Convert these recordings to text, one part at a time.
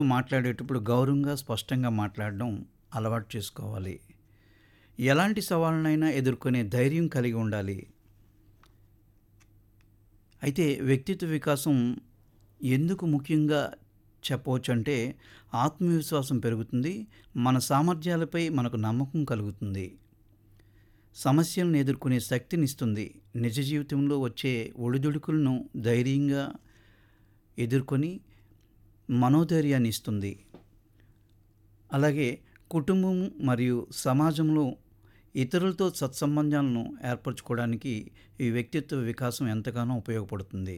మాట్లాడేటప్పుడు గౌరవంగా, స్పష్టంగా మాట్లాడడం అలవాటు చేసుకోవాలి. ఎలాంటి సవాళ్ళనైనా ఎదుర్కొనే ధైర్యం కలిగి ఉండాలి. అయితే వ్యక్తిత్వ వికాసం ఎందుకు ముఖ్యంగా చెప్పవచ్చంటే ఆత్మవిశ్వాసం పెరుగుతుంది. మన సామర్థ్యాలపై మనకు నమ్మకం కలుగుతుంది. సమస్యలను ఎదుర్కొనే శక్తినిస్తుంది. నిజ జీవితంలో వచ్చే ఒడిదుడుకులను ధైర్యంగా ఎదుర్కొని మనోధైర్యాన్ని ఇస్తుంది. అలాగే కుటుంబం మరియు సమాజంలో ఇతరులతో సత్సంబంధాలను ఏర్పరచుకోవడానికి ఈ వ్యక్తిత్వ వికాసం ఎంతగానో ఉపయోగపడుతుంది.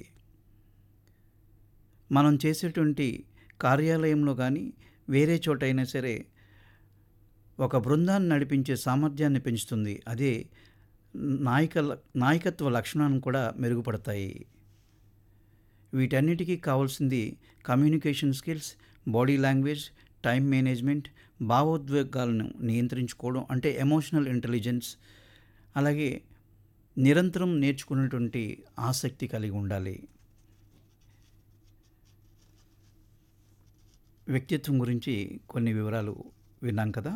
మనం చేసేటువంటి కార్యాలయంలో గానీ, వేరే చోటైనా సరే ఒక బృందాన్ని నడిపించే సామర్థ్యాన్ని పెంచుతుంది. అదే నాయకల నాయకత్వ లక్షణాలను కూడా మెరుగుపడతాయి. వీటన్నిటికీ కావాల్సింది communication skills, body language, time management, భావోద్వేగాలను నియంత్రించుకోవడం అంటే ఎమోషనల్ ఇంటెలిజెన్స్, అలాగే నిరంతరం నేర్చుకునేటువంటి ఆసక్తి కలిగి ఉండాలి. వ్యక్తిత్వం గురించి కొన్ని వివరాలు విన్నాం కదా!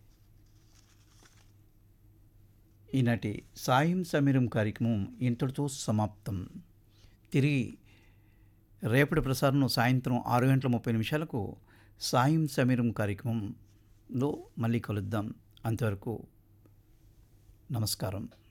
ఈనాటి సాయం సమీరం కార్యక్రమం ఇంతటితో సమాప్తం. తిరిగి రేపటి ప్రసారంలో సాయంత్రం 6 గంటల 30 నిమిషాలకు సాయం సమీరం కార్యక్రమంలో మళ్ళీ కలుద్దాం. అంతవరకు నమస్కారం.